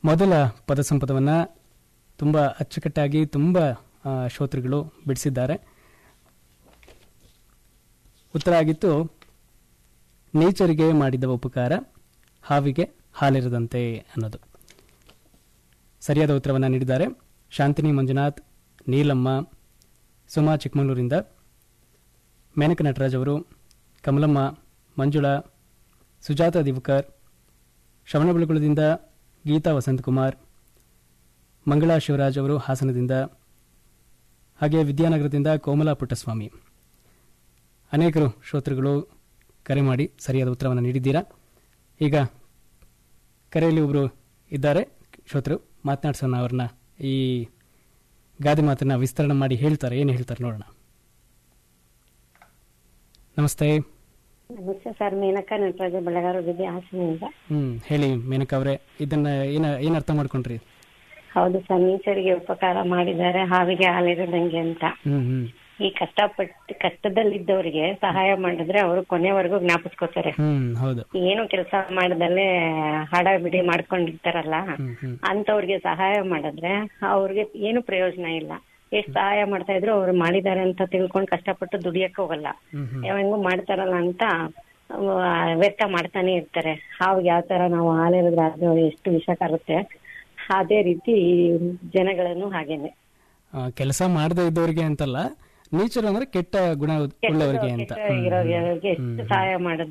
ಮೊದಲ ಪದಸಂಪದವನ್ನು ತುಂಬ ಅಚ್ಚುಕಟ್ಟಾಗಿ ತುಂಬ ಆ, ಶ್ರೋತೃಗಳು ಬಿಡಿಸಿದ್ದಾರೆ ಉತ್ತರ ಆಗಿತ್ತು ನೇಚರಿಗೆ ಮಾಡಿದ ಉಪಕಾರ ಹಾವಿಗೆ ಹಾಲಿರದಂತೆ ಅನ್ನೋದು ಸರಿಯಾದ ಉತ್ತರವನ್ನು ನೀಡಿದ್ದಾರೆ ಶಾಂತಿನಿ ಮಂಜುನಾಥ್ ನೀಲಮ್ಮ ಸುಮಾ ಚಿಕ್ಕಮಗಳೂರಿಂದ ಮೇನಕ ನಟರಾಜ್ ಅವರು ಕಮಲಮ್ಮ ಮಂಜುಳಾ ಸುಜಾತ ದಿವಕರ್ ಶ್ರವಣಬೆಳಗೊಳದಿಂದ ಗೀತಾ ವಸಂತಕುಮಾರ್ ಮಂಗಳಾ ಶಿವರಾಜ್ ಅವರು ಹಾಸನದಿಂದ ಹಾಗೆ ವಿದ್ಯಾನಗರದಿಂದ ಕೋಮಲಾ ಪುಟ್ಟಸ್ವಾಮಿ ಅನೇಕರು ಶ್ರೋತೃಗಳು ಕರೆ ಮಾಡಿ ಸರಿಯಾದ ಉತ್ತರವನ್ನು ನೀಡಿದ್ದೀರಾ ಈಗ ಕರೆಯಲ್ಲಿ ಒಬ್ಬರು ಇದ್ದಾರೆ ಶ್ರೋತೃ ಮಾತನಾಡ್ಸೋಣ ಅವ್ರನ್ನ ಈ ಗಾದೆ ಮಾತನ್ನ ವಿಸ್ತರಣೆ ಮಾಡಿ ಹೇಳ್ತಾರೆ ಏನು ಹೇಳ್ತಾರೆ ನೋಡೋಣ ನಮಸ್ತೆ ನಮಸ್ತೆ ಸರ್ ಮೇನಕಾ ನಟರಾಜ ಬೆಳಗಾರು ವಿದ್ಯೆ ಹಾಸನದಿಂದ ಹ್ಮ್ ಹೇಳಿ ಮೇನಕಾ ಅವರೇ ಇದನ್ನ ಏನ ಏನ್ ಅರ್ಥ ಮಾಡ್ಕೊಂಡ್ರಿ ಹೌದು ಸರ್ ನೀಚರಿಗೆ ಉಪಕಾರ ಮಾಡಿದ್ದಾರೆ ಹಾವಿಗೆ ಹಾಲಿರದಂಗೆ ಅಂತ ಹ್ಮ್ ಹ್ಮ್ ಈ ಕಷ್ಟಪಟ್ಟು ಕಷ್ಟದಲ್ಲಿದ್ದವರಿಗೆ ಸಹಾಯ ಮಾಡಿದ್ರೆ ಅವರು ಕೊನೆವರೆಗೂ ಜ್ಞಾಪಿಸ್ಕೋತಾರೆ ಹ್ಮ್ ಹೌದು ಏನು ಕೆಲಸ ಮಾಡದಲ್ಲೇ ಹಡ ಬಿಡಿ ಮಾಡ್ಕೊಂಡಿರ್ತಾರಲ್ಲ ಹ್ಮ್ ಹ್ಮ್ ಅಂತವ್ರಿಗೆ ಸಹಾಯ ಮಾಡಿದ್ರೆ ಅವ್ರಿಗೆ ಏನು ಪ್ರಯೋಜನ ಇಲ್ಲ ಎಷ್ಟ್ ಸಹಾಯ ಮಾಡ್ತಾ ಇದ್ರು ಅವ್ರು ಮಾಡಿದ್ದಾರೆ ಅಂತ ತಿಳ್ಕೊಂಡು ಕಷ್ಟಪಟ್ಟು ದುಡಿಯಕ್ ಹೋಗಲ್ಲ ಹ್ಮ್ ಹ್ಮ್ ಹೆಂಗು ಮಾಡ್ತಾರಲ್ಲ ಅಂತ ಆ, ವ್ಯರ್ಥ ಮಾಡ್ತಾನೆ ಇರ್ತಾರೆ ಹಾವಿಗೆ ಯಾವ ತರ ನಾವು ಹಾಲಿರಿದ್ರೆ ಅದು ಎಷ್ಟು ವಿಷ ಕರುತ್ತೆ ಅದೇ ರೀತಿ ಜನಗಳನ್ನು ಹಾಗೇನೆ ಕೆಲಸ ಮಾಡದೇ ಇದ್ದವರಿಗೆ ಅಂತಲ್ಲ ನೇಚರ್ ಅಂದ್ರೆ ಕೆಟ್ಟ ಗುಣ ಉಳ್ಳವರಿಗೆ ಅಂತ ಕೆಟ್ಟ ಇರೋರಿಗೆ ಎಷ್ಟು ಸಹಾಯ ಮಾಡಿದ್ರೆ